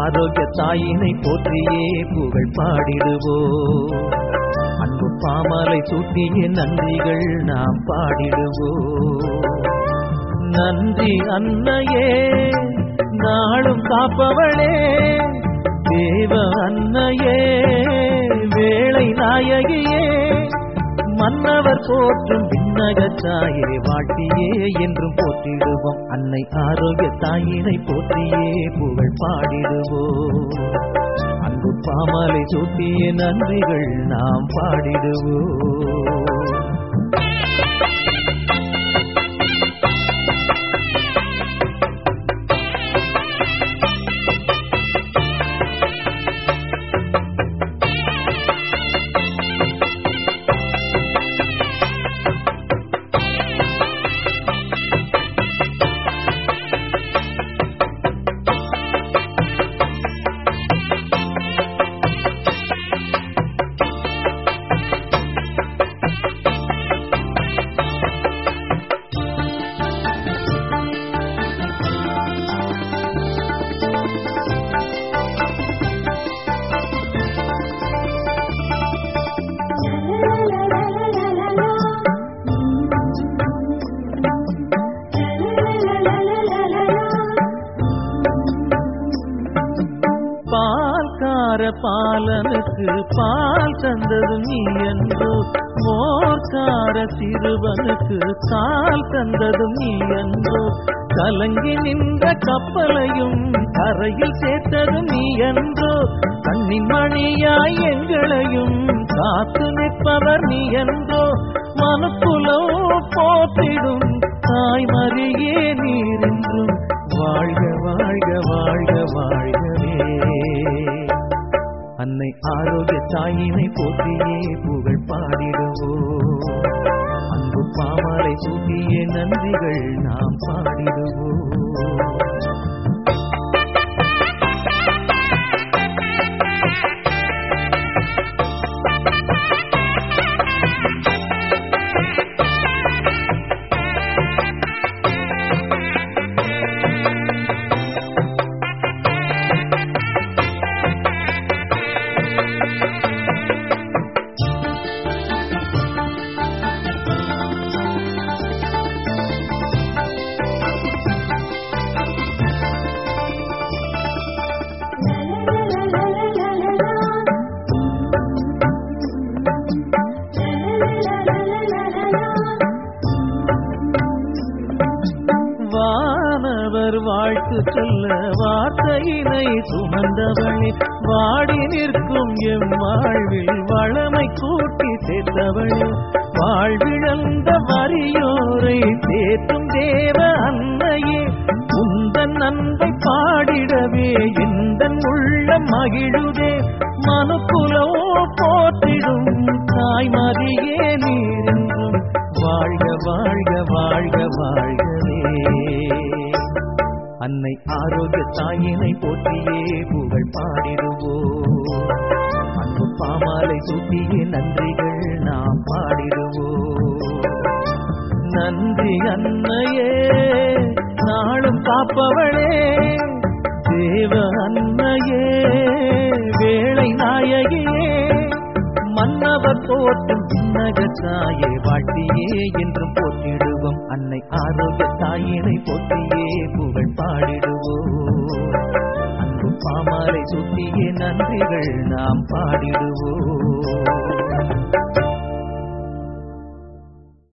ஆரோக்கிய தாயினை போற்றியே புகழ் பாடிடுவோம் அன்பு பாமாலை சூட்டிய நன்றிகள் நாம் பாடிடுவோம் நன்றி அன்னையே நாளும் காப்பவளே தேவ அன்னையே வேளை நாயகியே மன்னவர் போற்றும் விண்ணக தாயே வாழ்த்தியே என்றும் போற்றிடுவோம் அன்னை ஆரோக்கிய தாயினை போற்றியே புகழ் பாடிடுவோம் அன்பு பாமாலை சூட்டிய நன்றிகள் நாம் பாடிடுவோம் பால்கார பாலனுக்கு பால் தந்தது நீ என்றோ மோர்கார சிறுவனுக்கு கால் தந்தது நீ என்றோ கலங்கி நின்ற கப்பலையும் கரையில் சேர்த்தது நீ என்றோ கண்ணின் மணியாய் எங்களையும் காத்து நிற்பவர் நீ என்றோ மனுக்குலோ போற்றிடும் தாய்மறியே நீரென்றும் வாழ்க வாழ்க வாழ்க வாழ்கவே அன்னை ஆரோக்கிய தாயினை போற்றியே புகழ் பாடிடுவோம் அன்பு பாமாலை சூட்டிய நன்றிகள் நாம் பாடிடுவோம் வானவர் வாழ்த்து சொல்ல வார்த்தையினை சுமந்தவளே வாடி நிற்கும் எம் வாழ்வில் வளமை கூட்டி சேர்த்தவளே வாழ்விழந்த வறியோரை சேர்த்தும் தேவ அன்னையே உந்தன் அன்பை பாடிடவே இந்த உள்ள மகிழுதே மனுக்குலோ போற்றிடும் தாய்மதியே நீரென்றும் வாழ்க வாழ்க வாழ்க வாழ்கவே அன்னை ஆரோக்கிய தாயினை போற்றியே புகழ் பாடிடுவோம் அன்பு பாமாலை சூட்டிய நன்றிகள் நாம் பாடிடுவோம் நன்றி அன்னையே நாளும் காப்பவளே தேவ அன்னையே வேளை நாயகியே மன்னவர் போற்றும் சின்னக தாயே வாழ்த்தியே என்றும் போற்றிடுவோம் அன்னை ஆரோக்கிய தாயினை போற்றியே புகழ் பாடிடுவோம் அன்பு பாமாலை சுட்டிய நன்றிகள் நாம் பாடிடுவோம்